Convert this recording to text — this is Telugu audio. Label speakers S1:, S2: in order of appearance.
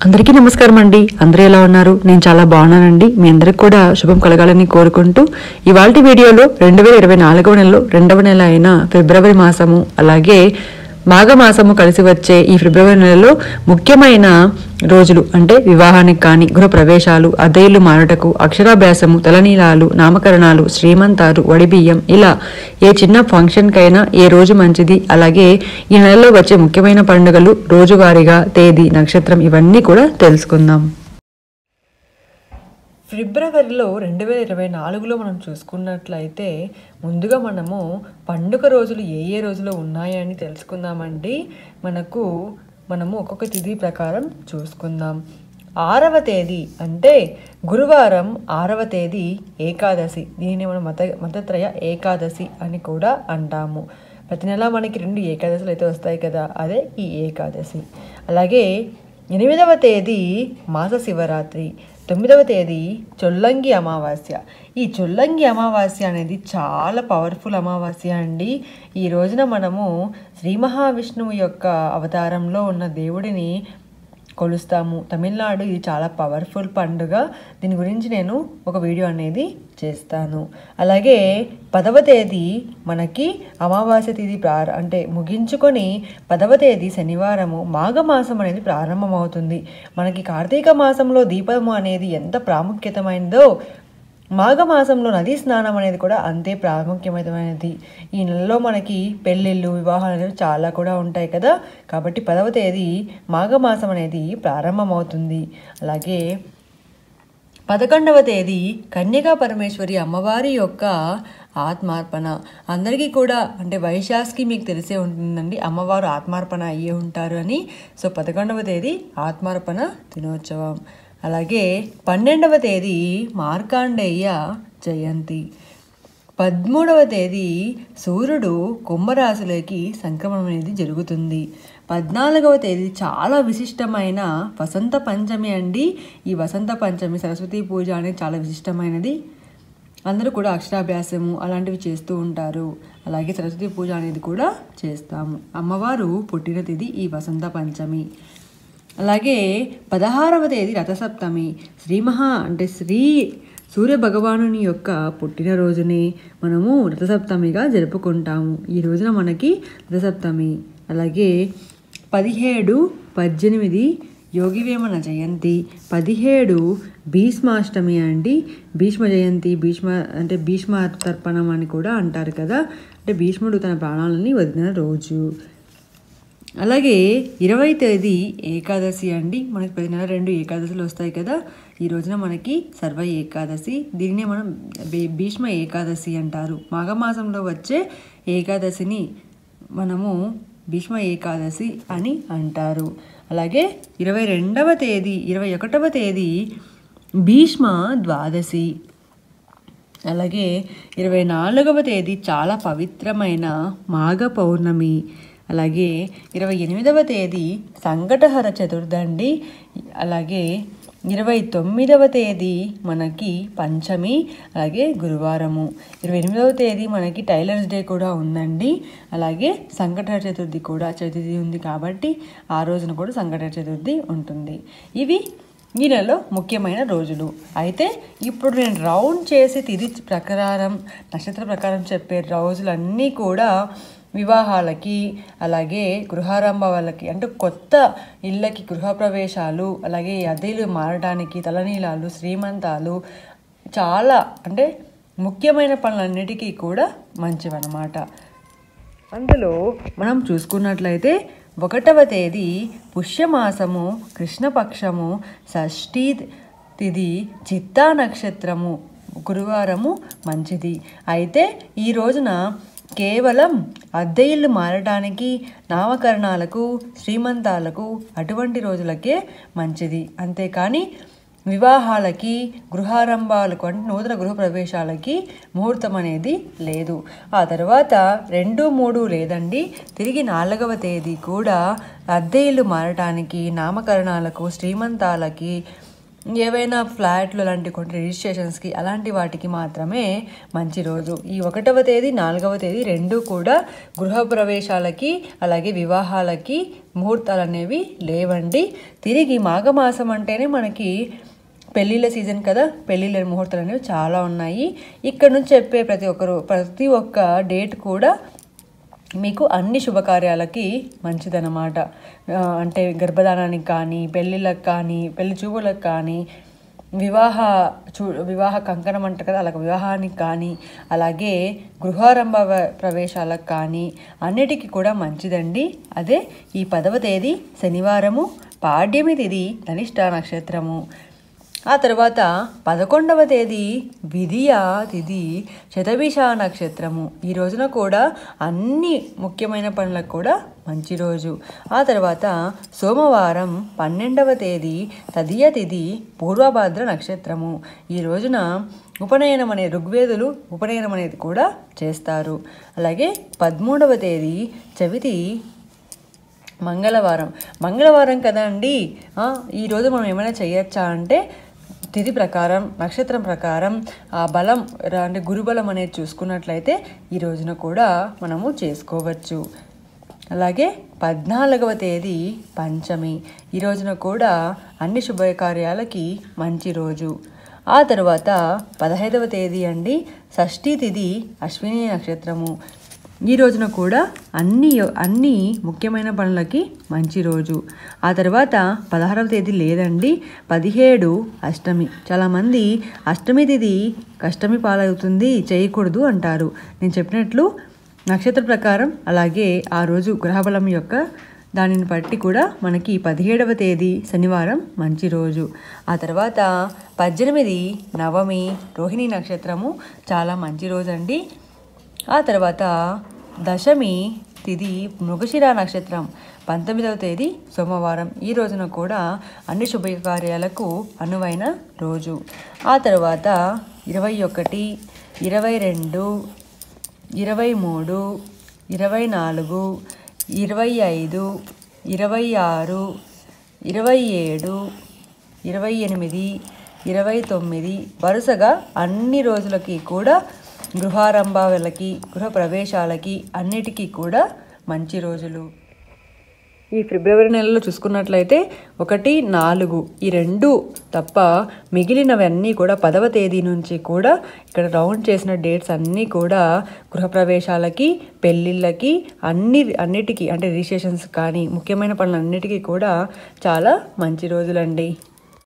S1: అందరికీ నమస్కారం అండి అందరూ ఎలా ఉన్నారు నేను చాలా బాగున్నానండి మీ అందరికి కూడా శుభం కలగాలని కోరుకుంటూ ఇవాళ వీడియోలో రెండు వేల ఇరవై నాలుగవ నెలలో రెండవ నెల అయిన ఫిబ్రవరి మాసము అలాగే మాఘ మాసము కలిసి వచ్చే ఈ ఫిబ్రవరి నెలలో ముఖ్యమైన రోజులు అంటే వివాహానికి కానీ గృహ ప్రవేశాలు అద్దెలు మారుటకు అక్షరాభ్యాసము తలనీలాలు నామకరణాలు శ్రీమంతాలు వడిబియ్యం ఇలా ఏ చిన్న ఫంక్షన్కైనా ఏ రోజు మంచిది అలాగే ఈ నెలలో వచ్చే ముఖ్యమైన పండుగలు రోజువారీగా తేదీ నక్షత్రం ఇవన్నీ కూడా తెలుసుకుందాం ఫిబ్రవరిలో రెండు వేల ఇరవై నాలుగులో మనం చూసుకున్నట్లయితే ముందుగా మనము పండుగ రోజులు ఏ ఏ రోజులు ఉన్నాయని తెలుసుకుందామండి మనకు మనము ఒక్కొక్క తిథి ప్రకారం చూసుకుందాం ఆరవ తేదీ అంటే గురువారం ఆరవ తేదీ ఏకాదశి దీనిని మనం మత మతత్రయ ఏకాదశి అని కూడా అంటాము ప్రతి నెల మనకి రెండు ఏకాదశులు అయితే వస్తాయి కదా అదే ఈ ఏకాదశి అలాగే ఎనిమిదవ తేదీ మాస శివరాత్రి తొమ్మిదవ తేదీ చొల్లంగి అమావాస్య ఈ చొల్లంగి అమావాస్య అనేది చాలా పవర్ఫుల్ అమావాస్య అండి ఈ రోజున మనము శ్రీ మహావిష్ణువు యొక్క అవతారంలో ఉన్న దేవుడిని కొలుస్తాము తమిళనాడు ఇది చాలా పవర్ఫుల్ పండుగ దీని గురించి నేను ఒక వీడియో అనేది చేస్తాను అలాగే పదవ తేదీ మనకి అమావాస్య తేదీ ప్రార అంటే ముగించుకొని పదవ తేదీ శనివారము మాఘమాసం అనేది ప్రారంభమవుతుంది మనకి కార్తీక మాసంలో దీపము అనేది ఎంత ప్రాముఖ్యతమైనదో మాఘమాసంలో నదీ స్నానం అనేది కూడా అంతే ప్రాముఖ్యమైనది ఈ నెలలో మనకి పెళ్ళిళ్ళు వివాహాలు అనేవి చాలా కూడా ఉంటాయి కదా కాబట్టి పదవ తేదీ మాఘమాసం అనేది ప్రారంభమవుతుంది అలాగే పదకొండవ తేదీ కన్యకా పరమేశ్వరి అమ్మవారి యొక్క ఆత్మార్పణ అందరికీ కూడా అంటే వైశాఖకి మీకు తెలిసే ఉంటుందండి అమ్మవారు ఆత్మార్పణ అయ్యే ఉంటారు అని సో పదకొండవ తేదీ ఆత్మార్పణ దినోత్సవం అలాగే పన్నెండవ తేదీ మార్కాండేయ జయంతి పదమూడవ తేదీ సూర్యుడు కుంభరాశిలోకి సంక్రమణం అనేది జరుగుతుంది పద్నాలుగవ తేదీ చాలా విశిష్టమైన వసంత పంచమి అండి ఈ వసంత పంచమి సరస్వతి పూజ అనేది చాలా విశిష్టమైనది అందరూ కూడా అక్షరాభ్యాసము అలాంటివి చేస్తూ ఉంటారు అలాగే సరస్వతి పూజ అనేది కూడా చేస్తాము అమ్మవారు పుట్టిన తేదీ ఈ వసంత పంచమి అలాగే పదహారవ తేదీ రథసప్తమి శ్రీ మహా అంటే శ్రీ సూర్య భగవానుని యొక్క పుట్టినరోజుని మనము రథసప్తమిగా జరుపుకుంటాము ఈ రోజున మనకి రథసప్తమి అలాగే పదిహేడు పద్దెనిమిది యోగివేమన జయంతి పదిహేడు భీష్మాష్టమి అండి భీష్మ జయంతి భీష్మ అంటే భీష్మ తర్పణం అని కూడా అంటారు కదా అంటే భీష్ముడు తన ప్రాణాలని వదిలిన రోజు అలాగే ఇరవై తేదీ ఏకాదశి అండి మనకి ప్రతి నెల రెండు ఏకాదశులు వస్తాయి కదా ఈ రోజున మనకి సర్వ ఏకాదశి దీనినే మనం భీ- భీష్మ ఏకాదశి అంటారు మాఘమాసంలో వచ్చే ఏకాదశిని మనము భీష్మ ఏకాదశి అని అంటారు అలాగే ఇరవై రెండవ తేదీ ఇరవై ఒకటవ తేదీ భీష్మ ద్వాదశి అలాగే ఇరవై నాలుగవ తేదీ చాలా పవిత్రమైన మాఘ పౌర్ణమి అలాగే ఇరవై ఎనిమిదవ తేదీ సంకటహర చతుర్థండి అలాగే ఇరవై తొమ్మిదవ తేదీ మనకి పంచమి అలాగే గురువారము ఇరవై ఎనిమిదవ తేదీ మనకి టైలర్స్ డే కూడా ఉందండి అలాగే సంకటహర చతుర్థి కూడా చతుర్థి ఉంది కాబట్టి ఆ రోజున కూడా సంకటహర చతుర్థి ఉంటుంది ఇవి ఈ నెలలో ముఖ్యమైన రోజులు అయితే ఇప్పుడు నేను రౌండ్ చేసి తిది ప్రకారం నక్షత్ర ప్రకారం చెప్పే రోజులన్నీ కూడా వివాహాలకి అలాగే గృహారంభ వాళ్ళకి అంటే కొత్త ఇళ్ళకి గృహప్రవేశాలు అలాగే అద్దెలు మారడానికి తలనీలాలు శ్రీమంతాలు చాలా అంటే ముఖ్యమైన పనులన్నిటికీ కూడా మంచివన్నమాట అందులో మనం చూసుకున్నట్లయితే ఒకటవ తేదీ పుష్యమాసము కృష్ణపక్షము షష్ఠీ తిథి చిత్తా నక్షత్రము గురువారము మంచిది అయితే ఈ రోజున కేవలం అద్దె ఇల్లు మారడానికి నామకరణాలకు శ్రీమంతాలకు అటువంటి రోజులకే మంచిది అంతేకాని వివాహాలకి గృహారంభాలకు అంటే నూతన గృహ ప్రవేశాలకి ముహూర్తం అనేది లేదు ఆ తర్వాత రెండు మూడు లేదండి తిరిగి నాలుగవ తేదీ కూడా అద్దె ఇల్లు మారటానికి నామకరణాలకు శ్రీమంతాలకి ఏవైనా ఫ్లాట్లు లాంటి కొన్ని రిజిస్ట్రేషన్స్కి అలాంటి వాటికి మాత్రమే మంచి రోజు ఈ ఒకటవ తేదీ నాలుగవ తేదీ రెండు కూడా గృహప్రవేశాలకి అలాగే వివాహాలకి ముహూర్తాలు అనేవి లేవండి తిరిగి మాఘమాసం అంటేనే మనకి పెళ్ళిళ్ళ సీజన్ కదా పెళ్ళిళ్ళ ముహూర్తాలు అనేవి చాలా ఉన్నాయి ఇక్కడ నుంచి చెప్పే ప్రతి ఒక్కరు ప్రతి ఒక్క డేట్ కూడా మీకు అన్ని శుభకార్యాలకి మంచిదన్నమాట ఆ, అంటే గర్భధానానికి కానీ పెళ్ళిళ్ళకి కానీ పెళ్లి చూపులకు కానీ వివాహ చూ వివాహ కంకణం అంటారు కదా అలాగే వివాహానికి కానీ అలాగే గృహారంభ వ- ప్రవేశాలకు కానీ అన్నిటికీ కూడా మంచిదండి అదే ఈ పదవ తేదీ శనివారము పాడ్యమి తిథి ధనిష్ట నక్షత్రము ఆ తర్వాత పదకొండవ తేదీ విధియ తిథి శతభిష నక్షత్రము ఈ రోజున కూడా అన్ని ముఖ్యమైన పనులకు కూడా మంచి రోజు ఆ తర్వాత సోమవారం పన్నెండవ తేదీ తదియ తిథి పూర్వభాద్ర నక్షత్రము ఈ రోజున ఉపనయనం అనే ఋగ్వేదులు ఉపనయనం అనేది కూడా చేస్తారు అలాగే పదమూడవ తేదీ చవితి మంగళవారం మంగళవారం కదా అండి ఆ, ఈరోజు మనం ఏమైనా చేయొచ్చా అంటే తిథి ప్రకారం నక్షత్రం ప్రకారం ఆ బలం రా- అంటే గురుబలం అనేది చూసుకున్నట్లయితే ఈ రోజున కూడా మనము చేసుకోవచ్చు అలాగే పద్నాలుగవ తేదీ పంచమి ఈ రోజున కూడా అన్ని శుభకార్యాలకి మంచి రోజు ఆ తర్వాత పదహైదవ తేదీ అండి షష్ఠీ తిథి అశ్విని నక్షత్రము ఈ రోజున కూడా అన్ని అన్ని ముఖ్యమైన పనులకి మంచి రోజు ఆ తర్వాత పదహారవ తేదీ లేదండి పదిహేడు అష్టమి చాలామంది అష్టమి తిథి కష్టమి పాలవుతుంది చేయకూడదు అంటారు నేను చెప్పినట్లు నక్షత్ర ప్రకారం అలాగే ఆ రోజు గ్రహబలం యొక్క దానిని బట్టి కూడా మనకి పదిహేడవ తేదీ శనివారం మంచి రోజు ఆ తర్వాత పద్దెనిమిది నవమి రోహిణి నక్షత్రము చాలా మంచి రోజు అండి ఆ తర్వాత దశమి తిథి మృగశిర నక్షత్రం పంతొమ్మిదవ తేదీ సోమవారం ఈ రోజున కూడా అన్ని శుభకార్యాలకు అనువైన రోజు ఆ తర్వాత ఇరవై ఒకటి ఇరవై రెండు ఇరవై మూడు ఇరవై నాలుగు ఇరవై ఐదు ఇరవై ఆరు ఇరవై ఏడు ఇరవై ఎనిమిది ఇరవై తొమ్మిది వరుసగా అన్ని రోజులకి కూడా గృహారంభాలకి గృహ ప్రవేశాలకి అన్నిటికీ కూడా మంచి రోజులు ఈ ఫిబ్రవరి నెలలో చూసుకున్నట్లయితే ఒకటి నాలుగు ఈ రెండు తప్ప మిగిలినవన్నీ కూడా పదవ తేదీ నుంచి కూడా ఇక్కడ రౌండ్ చేసిన డేట్స్ అన్నీ కూడా గృహప్రవేశాలకి పెళ్ళిళ్ళకి అన్ని అన్నిటికీ అంటే రిజిస్ట్రేషన్స్ కానీ ముఖ్యమైన పనులన్నిటికీ కూడా చాలా మంచి రోజులండి